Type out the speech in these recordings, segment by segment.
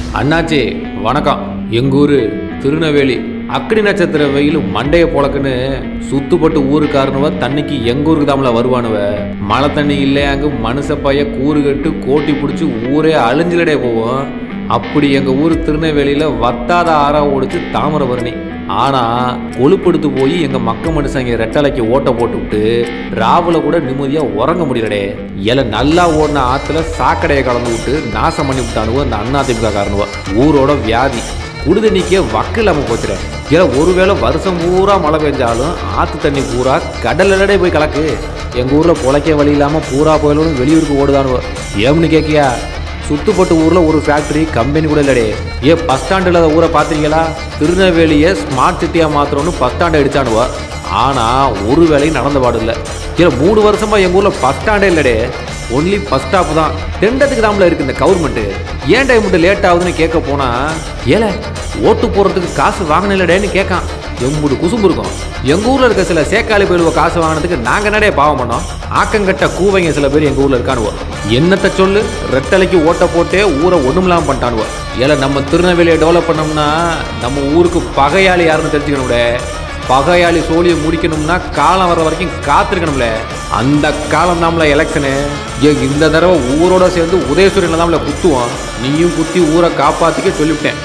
அண்ணாச்சி வணக்கம் எங்க ஊரு திருநெல்வேலி அக்னி நட்சத்திர வெயில் மண்டைய பொழக்குன்னு சுத்துப்பட்டு ஊருக்காரனுவ தண்ணிக்கு எங்க ஊருக்கு தாமல வருவானுவ மழை தண்ணி இல்லையாங்க மனுஷ பைய கூறு கட்டு கோட்டி பிடிச்சி ஊரே அழிஞ்சிலடே போவோம் அப்படி எங்க ஊர் திருநெல்வேலியில வத்தாத ஆறா ஓடிச்சு தாமிரபரணி ஆனா கொழுப்படுத்து போய் எங்க மக்க மனுஷங்க ரெட்டலைக்கு ஓட்ட போட்டுவிட்டு ராவுல கூட நிம்மதியா உறங்க முடியலடே இல நல்லா ஓடின ஆத்துல சாக்கடையை கலந்து விட்டு நாசம் பண்ணி விட்டானுவோ அந்த அண்ணா திமுக காரனுவோ ஊரோட வியாதி குடிதண்ணிக்கே வக்கு இல்லாம போச்சுறேன் ஏன்னா ஒருவேளை வருஷம் பூரா மழை பெஞ்சாலும் ஆத்து தண்ணி பூரா கடல்லடே போய் கலக்கு எங்க ஊர்ல பொழைக்க வழி இல்லாம பூரா போயிலும் வெளியூருக்கு ஓடுதானுவோ ஏம்னு கேக்கியா சுத்துப்பட்டு ஊர்ல ஒரு ஃபேக்டரி கம்பெனி கூட இல்லடே ஏ பஸ் ஸ்டாண்ட் இல்லாத ஊரை பாத்தீங்களா திருநெல்வேலியை ஸ்மார்ட் சிட்டியா மாத்திரம்னு பஸ் ஸ்டாண்ட் அடிச்சானுவ ஆனா ஒரு வேலையும் நடந்த பாடு இல்ல ஏன்னா மூணு வருஷமா எங்க ஊர்ல பஸ் ஸ்டாண்டே இல்லடே ஒன்லி பஸ் ஸ்டாப் தான் தெண்டத்துக்கு தாம்ல இருக்கு இந்த கவர்மெண்ட் ஏன் டைம் மட்டும் லேட் ஆகுதுன்னு கேட்க போனா ஏல ஓட்டு போடுறதுக்கு காசு வாங்கினலடேன்னு கேட்கான் எம்புடு குசும்பு இருக்கும் எங்க ஊர்ல இருக்க சில சேக்காளி பயிலுவ காசு வாங்கினதுக்கு நாங்க என்னடே பாவம் பண்ணோம் ஆக்கங்கட்ட கூவைங்க சில பேர் எங்க ஊர்ல இருக்கானுவோ என்னத்த சொல்லு ரெட்டலைக்கு ஓட்ட போட்டே ஊரை ஒண்ணுமில்லாம பண்ணிட்டானுவோ ஏல நம்ம திருநெல்வேலியை டெவலப் பண்ணோம்னா நம்ம ஊருக்கு பகையாளி யாருன்னு தெரிஞ்சுக்கணும்டே பகையாளி சோழியை முடிக்கணும்னா காலம் வர வரைக்கும் காத்திருக்கணும்ல அந்த காலம் தான்ல எலெக்ஷனு ஏ இந்த தடவை ஊரோட சேர்ந்து உதயசூரியனில் தான்ல குத்துவோம் நீயும் குத்தி ஊரை காப்பாத்திக்க சொல்லிவிட்டேன்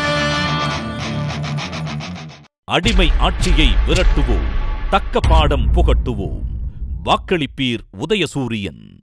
அடிமை ஆட்சியை விரட்டுவோம் தக்க பாடம் புகட்டுவோம் வாக்களிப்பீர் உதயசூரியன்